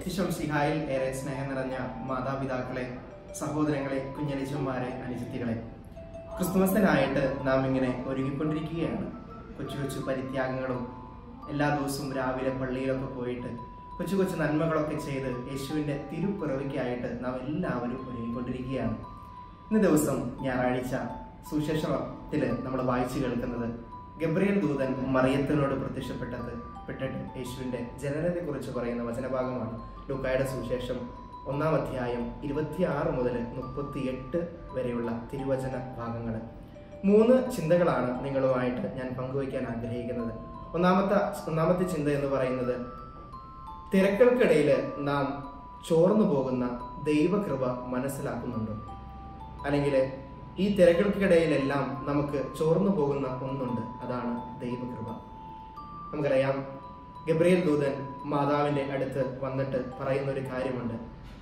ഈശോ സിഹായിൽ ഏറെ സ്നേഹം നിറഞ്ഞ മാതാപിതാക്കളെ സഹോദരങ്ങളെ കുഞ്ഞലിച്ചന്മാരെ അനുജത്തികളെ ക്രിസ്തുമസിനായിട്ട് നാം ഇങ്ങനെ ഒരുങ്ങിക്കൊണ്ടിരിക്കുകയാണ് കൊച്ചു കൊച്ചു പരിത്യാഗങ്ങളും എല്ലാ ദിവസവും രാവിലെ പള്ളിയിലൊക്കെ പോയിട്ട് കൊച്ചു കൊച്ചു നന്മകളൊക്കെ ചെയ്ത് യേശുവിൻ്റെ തിരുപ്പിറവിക്കായിട്ട് നാം എല്ലാവരും ഒരുങ്ങിക്കൊണ്ടിരിക്കുകയാണ് ഇന്ന് ദിവസം ഞായറാഴ്ച സുശേഷത്തിൽ നമ്മൾ വായിച്ചു കേൾക്കുന്നത് ഗബ്രിയൽ ദൂതൻ മറിയത്തിനോട് പ്രത്യക്ഷപ്പെട്ടത് പെട്ടിട്ട് യേശുവിൻ്റെ ജനനത്തെക്കുറിച്ച് പറയുന്ന വചനഭാഗമാണ് ലൂക്കായുടെ സുവിശേഷം ഒന്നാം അധ്യായം ഇരുപത്തിയാറ് മുതൽ മുപ്പത്തിയെട്ട് വരെയുള്ള തിരുവചന ഭാഗങ്ങൾ മൂന്ന് ചിന്തകളാണ് നിങ്ങളുമായിട്ട് ഞാൻ പങ്കുവയ്ക്കാൻ ആഗ്രഹിക്കുന്നത് ഒന്നാമത്തെ ഒന്നാമത്തെ ചിന്ത എന്ന് പറയുന്നത് തിരക്കൾക്കിടയിൽ നാം ചോർന്നു പോകുന്ന ദൈവകൃപ മനസ്സിലാക്കുന്നുണ്ടോ അല്ലെങ്കിൽ ഈ തിരക്കൾക്കിടയിലെല്ലാം നമുക്ക് ചോർന്നു പോകുന്ന ഒന്നുണ്ട് അതാണ് ദൈവകൃപ നമുക്കറിയാം ഗബ്രിയേൽ ദൂതൻ മാതാവിന്റെ അടുത്ത് വന്നിട്ട് പറയുന്ന ഒരു കാര്യമുണ്ട്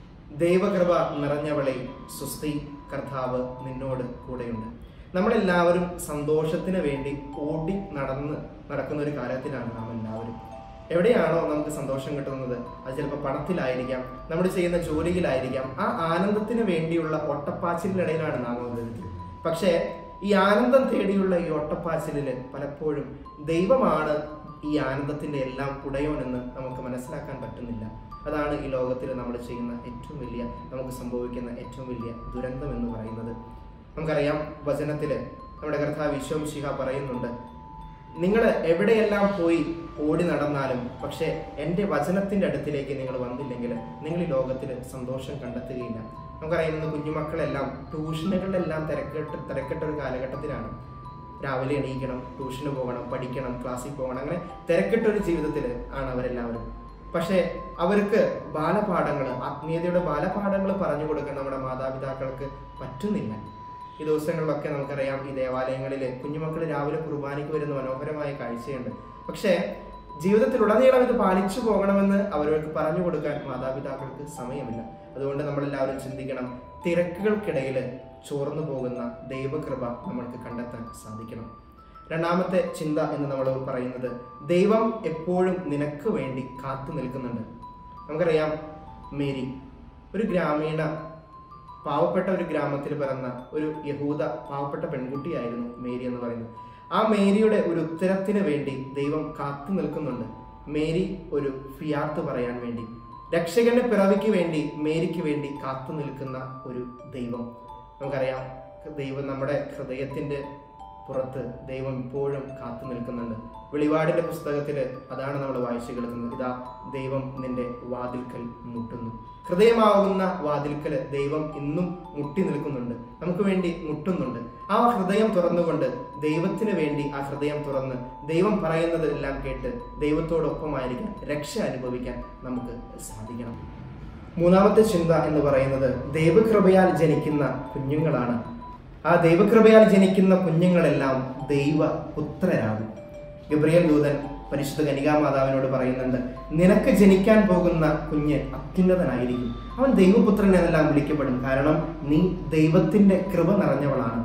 ദൈവകൃപ നിറഞ്ഞവളെ സുസ്തി കർത്താവ് നിന്നോട് കൂടെയുണ്ട് നമ്മളെല്ലാവരും സന്തോഷത്തിന് വേണ്ടി ഓടി നടന്ന് നടക്കുന്ന ഒരു കാലത്തിലാണ് നാം എല്ലാവരും എവിടെയാണോ നമുക്ക് സന്തോഷം കിട്ടുന്നത് അത് ചിലപ്പോൾ പണത്തിലായിരിക്കാം നമ്മൾ ചെയ്യുന്ന ജോലിയിലായിരിക്കാം ആ ആനന്ദത്തിന് വേണ്ടിയുള്ള ഒട്ടപ്പാച്ചിലിനിടയിലാണ് നാം ഓരോരുത്തരും പക്ഷേ ഈ ആനന്ദം തേടിയുള്ള ഈ ഒട്ടപ്പാച്ചിലില് പലപ്പോഴും ദൈവമാണ് ഈ ആനന്ദത്തിന്റെ എല്ലാം ഉടയോനെന്ന് നമുക്ക് മനസ്സിലാക്കാൻ പറ്റുന്നില്ല അതാണ് ഈ ലോകത്തിൽ നമ്മൾ ചെയ്യുന്ന ഏറ്റവും വലിയ നമുക്ക് സംഭവിക്കുന്ന ഏറ്റവും വലിയ ദുരന്തം എന്ന് പറയുന്നത് നമുക്കറിയാം വചനത്തില് നമ്മുടെ കർത്താവ് വിശ്വം ശിഹ പറയുന്നുണ്ട് നിങ്ങൾ എവിടെയെല്ലാം പോയി ഓടി നടന്നാലും പക്ഷേ എൻ്റെ വചനത്തിൻ്റെ അടുത്തിലേക്ക് നിങ്ങൾ വന്നില്ലെങ്കിൽ നിങ്ങൾ ഈ ലോകത്തിൽ സന്തോഷം കണ്ടെത്തുകയില്ല നമുക്കറിയാം ഇന്ന് കുഞ്ഞുമക്കളെല്ലാം ട്യൂഷനുകളിലെല്ലാം തിരക്കിട്ട് തിരക്കിട്ട ഒരു കാലഘട്ടത്തിലാണ് രാവിലെ എണീക്കണം ട്യൂഷന് പോകണം പഠിക്കണം ക്ലാസ്സിൽ പോകണം അങ്ങനെ തിരക്കിട്ട ഒരു ജീവിതത്തിൽ ആണ് അവരെല്ലാവരും പക്ഷേ അവർക്ക് ബാലപാഠങ്ങൾ ആത്മീയതയുടെ ബാലപാഠങ്ങൾ പറഞ്ഞു കൊടുക്കാൻ നമ്മുടെ മാതാപിതാക്കൾക്ക് പറ്റുന്നില്ല ഈ ദിവസങ്ങളിലൊക്കെ നമുക്കറിയാം ഈ ദേവാലയങ്ങളിൽ കുഞ്ഞുമക്കൾ രാവിലെ കുർബാനയ്ക്ക് വരുന്ന മനോഹരമായ കാഴ്ചയുണ്ട് പക്ഷേ ജീവിതത്തിലുടനീളം ഇത് പാലിച്ചു പോകണമെന്ന് അവർക്ക് പറഞ്ഞു കൊടുക്കാൻ മാതാപിതാക്കൾക്ക് സമയമില്ല അതുകൊണ്ട് നമ്മളെല്ലാവരും ചിന്തിക്കണം തിരക്കുകൾക്കിടയിൽ ചോർന്നു പോകുന്ന ദൈവകൃപ നമ്മൾക്ക് കണ്ടെത്താൻ സാധിക്കണം രണ്ടാമത്തെ ചിന്ത എന്ന് നമ്മൾ പറയുന്നത് ദൈവം എപ്പോഴും നിനക്ക് വേണ്ടി കാത്തു നിൽക്കുന്നുണ്ട് നമുക്കറിയാം മേരി ഒരു ഗ്രാമീണ പാവപ്പെട്ട ഒരു ഗ്രാമത്തിൽ പിറന്ന ഒരു യഹൂദ പാവപ്പെട്ട പെൺകുട്ടിയായിരുന്നു മേരി എന്ന് പറയുന്നത് ആ മേരിയുടെ ഒരു ഉത്തരത്തിന് വേണ്ടി ദൈവം കാത്തു നിൽക്കുന്നുണ്ട് മേരി ഒരു ഫിയാത്ത് പറയാൻ വേണ്ടി രക്ഷകന്റെ പിറവിക്ക് വേണ്ടി മേരിക്ക് വേണ്ടി കാത്തു നിൽക്കുന്ന ഒരു ദൈവം നമുക്കറിയാം ദൈവം നമ്മുടെ ഹൃദയത്തിന്റെ പുറത്ത് ദൈവം ഇപ്പോഴും കാത്തു നിൽക്കുന്നുണ്ട് വെളിപാടിന്റെ പുസ്തകത്തിൽ അതാണ് നമ്മൾ വായിച്ചു കേൾക്കുന്നത് ഇതാ ദൈവം നിന്റെ വാതിൽക്കൽ മുട്ടുന്നു ഹൃദയമാവുന്ന വാതിൽക്കൽ ദൈവം ഇന്നും മുട്ടി നിൽക്കുന്നുണ്ട് നമുക്ക് വേണ്ടി മുട്ടുന്നുണ്ട് ആ ഹൃദയം തുറന്നുകൊണ്ട് ദൈവത്തിന് വേണ്ടി ആ ഹൃദയം തുറന്ന് ദൈവം പറയുന്നത് എല്ലാം കേട്ട് ദൈവത്തോടൊപ്പമായിരിക്കാൻ രക്ഷ അനുഭവിക്കാൻ നമുക്ക് സാധിക്കണം മൂന്നാമത്തെ ചിന്ത എന്ന് പറയുന്നത് ദൈവകൃപയാൽ ജനിക്കുന്ന കുഞ്ഞുങ്ങളാണ് ആ ദൈവകൃപയാൽ ജനിക്കുന്ന കുഞ്ഞുങ്ങളെല്ലാം ദൈവ പുത്രരാകും ഗബ്രിയൽ ദൂതൻ പരിശുദ്ധ കനികാമാതാവിനോട് പറയുന്നുണ്ട് നിനക്ക് ജനിക്കാൻ പോകുന്ന കുഞ്ഞ് അത്യുന്നതനായിരിക്കും അവൻ ദൈവപുത്രൻ എന്നെല്ലാം വിളിക്കപ്പെടും കാരണം നീ ദൈവത്തിന്റെ കൃപ നിറഞ്ഞവളാണ്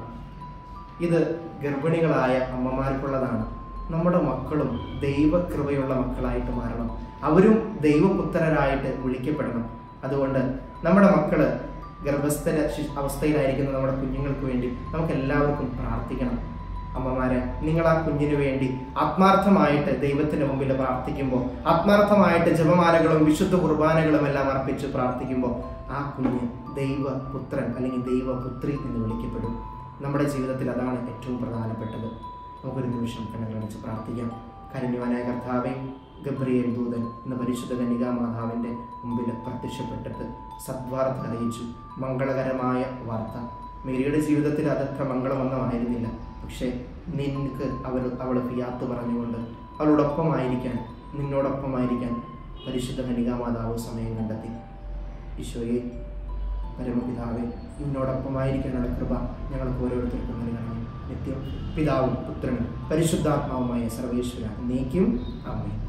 ഇത് ഗർഭിണികളായ അമ്മമാർക്കുള്ളതാണ് നമ്മുടെ മക്കളും ദൈവകൃപയുള്ള മക്കളായിട്ട് മാറണം അവരും ദൈവപുത്രരായിട്ട് വിളിക്കപ്പെടണം അതുകൊണ്ട് നമ്മുടെ മക്കള് ഗർഭസ്ഥ ശി- അവസ്ഥയിലായിരിക്കുന്ന നമ്മുടെ കുഞ്ഞുങ്ങൾക്ക് വേണ്ടി നമുക്ക് എല്ലാവർക്കും പ്രാർത്ഥിക്കണം അമ്മമാരെ നിങ്ങൾ ആ കുഞ്ഞിന് വേണ്ടി ആത്മാർത്ഥമായിട്ട് ദൈവത്തിന് മുമ്പിൽ പ്രാർത്ഥിക്കുമ്പോൾ ആത്മാർത്ഥമായിട്ട് ജപമാലകളും വിശുദ്ധ കുർബാനകളും എല്ലാം അർപ്പിച്ച് പ്രാർത്ഥിക്കുമ്പോൾ ആ കുഞ്ഞ് ദൈവപുത്രൻ അല്ലെങ്കിൽ ദൈവപുത്രി എന്ന് വിളിക്കപ്പെടും നമ്മുടെ ജീവിതത്തിൽ അതാണ് ഏറ്റവും പ്രധാനപ്പെട്ടത് നമുക്കൊരു നിമിഷം കണ്ണുകളടച്ച് പ്രാർത്ഥിക്കാം കരുണ്യവാനായ കർത്താവെ ഗബ്രിയേൽ ദൂതൻ എന്ന പരിശുദ്ധ കന്യകാ മാതാവിൻ്റെ മുമ്പിൽ പ്രത്യക്ഷപ്പെട്ടിട്ട് സദ്വാർത്ത അറിയിച്ചു മംഗളകരമായ വാർത്ത മേരിയുടെ ജീവിതത്തിൽ അതത്ര മംഗളമൊന്നുമായിരുന്നില്ല പക്ഷേ നിനക്ക് അവൾ അവൾ ഫിയാത്ത് പറഞ്ഞുകൊണ്ട് അവളോടൊപ്പമായിരിക്കാൻ നിന്നോടൊപ്പമായിരിക്കാൻ പരിശുദ്ധ കന്യകാ മാതാവ് സമയം കണ്ടെത്തി ഈശോയെ പരമപിതാവെ നിന്നോടൊപ്പമായിരിക്കാനുള്ള കൃപ ഞങ്ങൾക്ക് ഓരോരുത്തർക്കും നൽകണം നിത്യം പിതാവും പുത്രനും പരിശുദ്ധാത്മാവുമായ സർവേശ്വര നീക്കും അമ്മേ